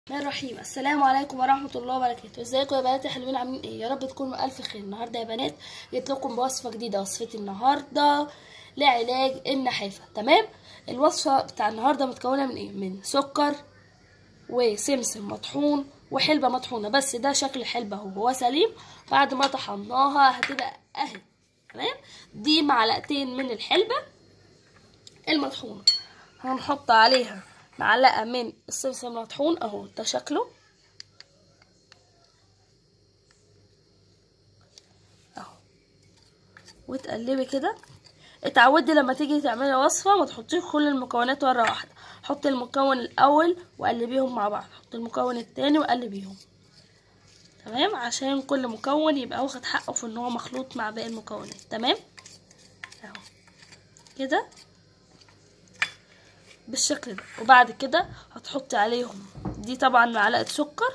الرحمن الرحيم السلام عليكم ورحمة الله وبركاته ازيكم يا بنات يا حلوين عاملين ايه يا رب تكونوا الف خير النهارده يا بنات جبت لكم بوصفة جديدة وصفتي النهارده لعلاج النحافة تمام الوصفة بتاع النهارده متكونة من ايه من سكر وسمسم مطحون وحلبة مطحونة بس ده شكل الحلبة اهو هو سليم بعد ما طحناها هتبقى اهي تمام دي معلقتين من الحلبة المطحونة هنحط عليها معلقة من السمسم المطحون اهو ده شكله اهو وتقلبي كده اتعودي لما تيجي تعملي وصفة ما تحطيش كل المكونات مرة واحدة حطي المكون الاول وقلبيهم مع بعض حطي المكون التاني وقلبيهم تمام عشان كل مكون يبقى واخد حقه في ان هو مخلوط مع باقي المكونات تمام اهو كده بالشكل ده وبعد كده هتحطي عليهم دي طبعا معلقه سكر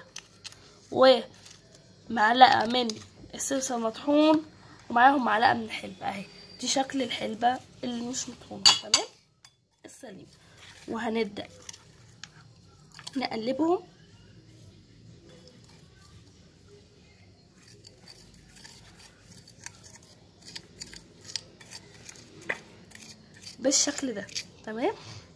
ومعلقه من السمسم المطحون ومعاهم معلقه من الحلبة اهي دي شكل الحلبة اللي مش مطحونة تمام السليم وهنبدأ نقلبهم بالشكل ده تمام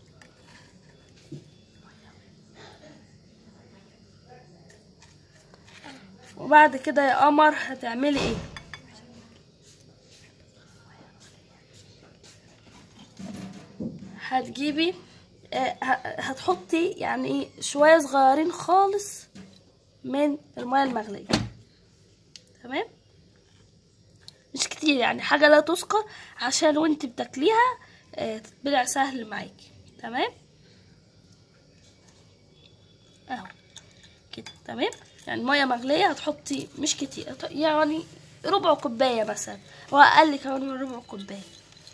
وبعد كده يا قمر هتعملي ايه هتجيبي آه هتحطي يعني ايه شويه صغيرين خالص من الميه المغليه تمام مش كتير يعني حاجه لا تذكر عشان وانت بتاكليها آه تتبلع سهل معاكي تمام اهو كده تمام يعني ميه مغليه هتحطي مش كتير يعني ربع كوبايه مثلا واقل كمان من ربع كوبايه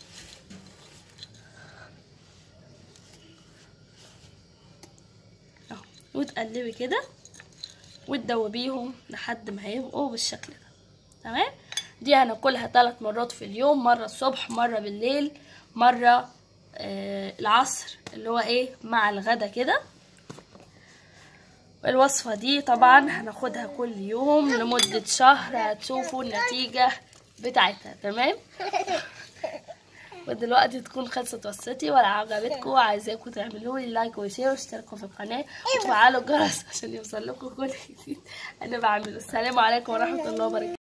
اهو وتقلبي كده وتدوبيهم لحد ما هيبقوا بالشكل ده تمام دي هناكلها ثلاث مرات في اليوم مره الصبح مره بالليل مره آه العصر اللي هو ايه مع الغدا كده الوصفة دي طبعا هناخدها كل يوم لمدة شهر هتشوفوا النتيجة بتاعتها تمام ودلوقتي تكون خلصت وصفتي ولا عجبتكم وعايزاكم تعملوا لي لايك وشير واشتركوا في القناة وتفعلوا الجرس عشان يوصل لكم كل جديد انا بعمله السلام عليكم ورحمة الله وبركاته